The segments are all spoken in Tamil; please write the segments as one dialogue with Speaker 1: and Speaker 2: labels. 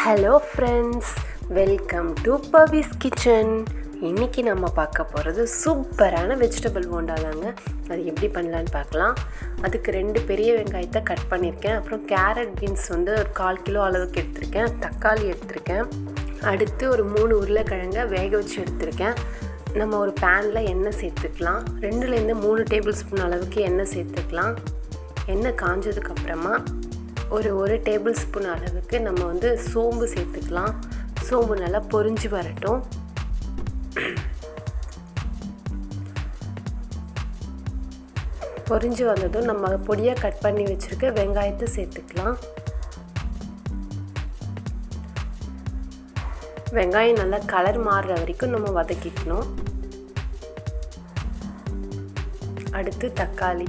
Speaker 1: hello friends welcome to Pavi's kitchen இன்றைக்கி நம்ம பார்க்க போகிறது சூப்பரான வெஜிடபிள் போண்டா தாங்க அது எப்படி பண்ணலான்னு பார்க்கலாம் அதுக்கு ரெண்டு பெரிய வெங்காயத்தை கட் பண்ணியிருக்கேன் அப்புறம் கேரட் பீன்ஸ் வந்து ஒரு கால் கிலோ அளவுக்கு எடுத்திருக்கேன் தக்காளி எடுத்திருக்கேன் அடுத்து ஒரு மூணு உருளைக்கிழங்க வேக வச்சு எடுத்திருக்கேன் நம்ம ஒரு பேனில் எண்ணெய் சேர்த்துக்கலாம் ரெண்டுலேருந்து மூணு டேபிள் ஸ்பூன் அளவுக்கு எண்ணெய் சேர்த்துக்கலாம் எண்ணெய் காஞ்சதுக்கப்புறமா ஒரு ஒரு டேபிள் ஸ்பூன் அளவுக்கு நம்ம வந்து சோம்பு சேர்த்துக்கலாம் சோம்பு நல்லா பொரிஞ்சு வரட்டும் பொரிஞ்சு வந்ததும் நம்ம பொடியாக கட் பண்ணி வச்சுருக்க வெங்காயத்தை சேர்த்துக்கலாம் வெங்காயம் நல்லா கலர் மாறுற வரைக்கும் நம்ம வதக்கிக்கணும் அடுத்து தக்காளி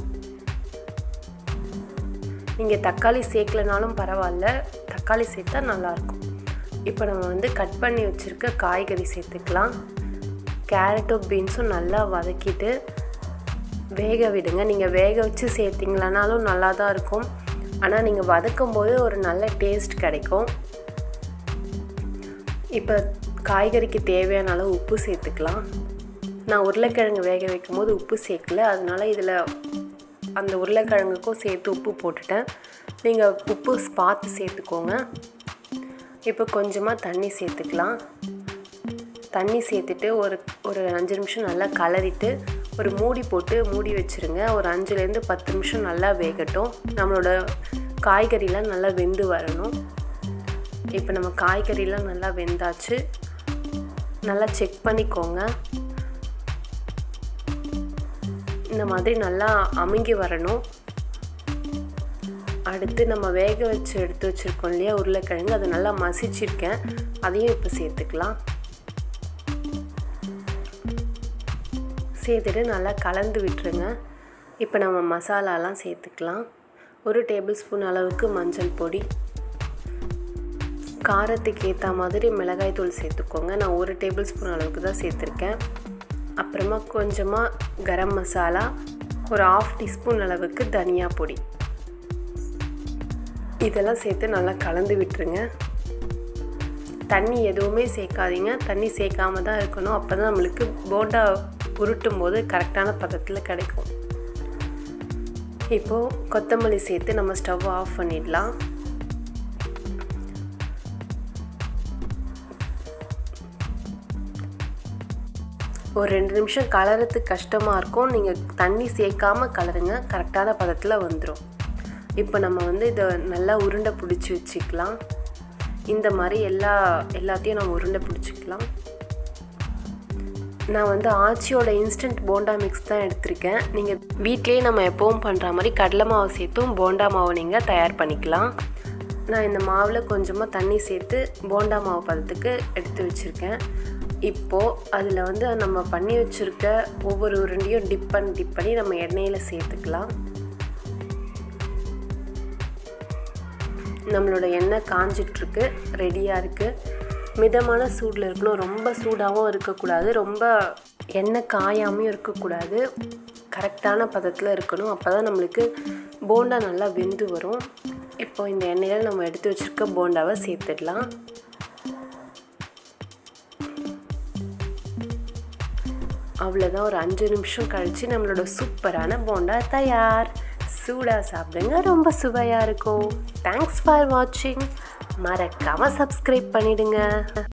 Speaker 1: நீங்கள் தக்காளி சேர்க்கலனாலும் பரவாயில்ல தக்காளி சேர்த்தா நல்லாயிருக்கும் இப்போ நம்ம வந்து கட் பண்ணி வச்சுருக்க காய்கறி சேர்த்துக்கலாம் கேரட்டும் பீன்ஸும் நல்லா வதக்கிட்டு வேக விடுங்க நீங்கள் வேக வச்சு சேர்த்திங்களனாலும் நல்லா தான் இருக்கும் ஆனால் நீங்கள் வதக்கும் போது ஒரு நல்ல டேஸ்ட் கிடைக்கும் இப்போ காய்கறிக்கு தேவையான அளவு உப்பு சேர்த்துக்கலாம் நான் உருளைக்கிழங்கு வேக வைக்கும் போது உப்பு சேர்க்கல அதனால இதில் அந்த உருளைக்கிழங்குக்கும் சேர்த்து உப்பு போட்டுட்டேன் நீங்கள் உப்பு பார்த்து சேர்த்துக்கோங்க இப்போ கொஞ்சமாக தண்ணி சேர்த்துக்கலாம் தண்ணி சேர்த்துட்டு ஒரு ஒரு அஞ்சு நிமிஷம் நல்லா கலரிட்டு ஒரு மூடி போட்டு மூடி வச்சுருங்க ஒரு அஞ்சுலேருந்து பத்து நிமிஷம் நல்லா வேகட்டும் நம்மளோட காய்கறிலாம் நல்லா வெந்து வரணும் இப்போ நம்ம காய்கறிலாம் நல்லா வெந்தாச்சு நல்லா செக் பண்ணிக்கோங்க இந்த மாதிரி நல்லா அமுங்கி வரணும் அடுத்து நம்ம வேக வச்சு எடுத்து வச்சுருக்கோம் இல்லையா உருளைக்கிழங்கு அதை நல்லா மசிச்சிருக்கேன் அதையும் இப்போ சேர்த்துக்கலாம் சேர்த்துட்டு நல்லா கலந்து விட்டுருங்க இப்போ நம்ம மசாலாலாம் சேர்த்துக்கலாம் ஒரு டேபிள் ஸ்பூன் அளவுக்கு மஞ்சள் பொடி காரத்துக்கு ஏற்ற மாதிரி மிளகாய் தூள் சேர்த்துக்கோங்க நான் ஒரு டேபிள் ஸ்பூன் அளவுக்கு தான் சேர்த்துருக்கேன் அப்புறமா கொஞ்சமாக கரம் மசாலா ஒரு ஆஃப் டீஸ்பூன் அளவுக்கு தனியா பொடி இதெல்லாம் சேர்த்து நல்லா கலந்து விட்டுருங்க தண்ணி எதுவுமே சேர்க்காதீங்க தண்ணி சேர்க்காம தான் இருக்கணும் அப்போ தான் நம்மளுக்கு போண்டா உருட்டும் போது கரெக்டான பதத்தில் கிடைக்கும் இப்போது கொத்தமல்லி சேர்த்து நம்ம ஸ்டவ் ஆஃப் பண்ணிடலாம் ஒரு ரெண்டு நிமிஷம் கலரத்துக்கு கஷ்டமாக இருக்கும் நீங்கள் தண்ணி சேர்க்காம கலருங்க கரெக்டான பதத்தில் வந்துடும் இப்போ நம்ம வந்து இதை நல்லா உருண்டை பிடிச்சி வச்சுக்கலாம் இந்த மாதிரி எல்லா எல்லாத்தையும் நம்ம உருண்டை பிடிச்சிக்கலாம் நான் வந்து ஆச்சியோட இன்ஸ்டன்ட் போண்டா மிக்ஸ் தான் எடுத்திருக்கேன் நீங்கள் வீட்லேயே நம்ம எப்பவும் பண்ணுற மாதிரி கடலை மாவு சேர்த்தும் போண்டா மாவு நீங்கள் தயார் பண்ணிக்கலாம் நான் இந்த மாவில் கொஞ்சமாக தண்ணி சேர்த்து போண்டா மாவு பதத்துக்கு எடுத்து வச்சுருக்கேன் இப்போது அதில் வந்து நம்ம பண்ணி வச்சுருக்க ஒவ்வொரு உருண்டையும் டிப் பண்ணி டிப் பண்ணி நம்ம எண்ணெயில் சேர்த்துக்கலாம் நம்மளோட எண்ணெய் காஞ்சிட்ருக்கு ரெடியாக இருக்குது மிதமான சூடில் இருக்கணும் ரொம்ப சூடாகவும் இருக்கக்கூடாது ரொம்ப எண்ணெய் காயாமையும் இருக்கக்கூடாது கரெக்டான பதத்தில் இருக்கணும் அப்போ தான் நம்மளுக்கு போண்டா நல்லா வெந்து வரும் இப்போ இந்த எண்ணெயில் நம்ம எடுத்து வச்சுருக்க போண்டாவை சேர்த்துடலாம் அவ்வளோதான் ஒரு அஞ்சு நிமிஷம் கழித்து நம்மளோட சூப்பரான போண்டா தயார் சூடாக சாப்பிடுங்க ரொம்ப சுவையாக இருக்கும் தேங்க்ஸ் ஃபார் வாட்சிங் மறக்காமல் சப்ஸ்கிரைப் பண்ணிவிடுங்க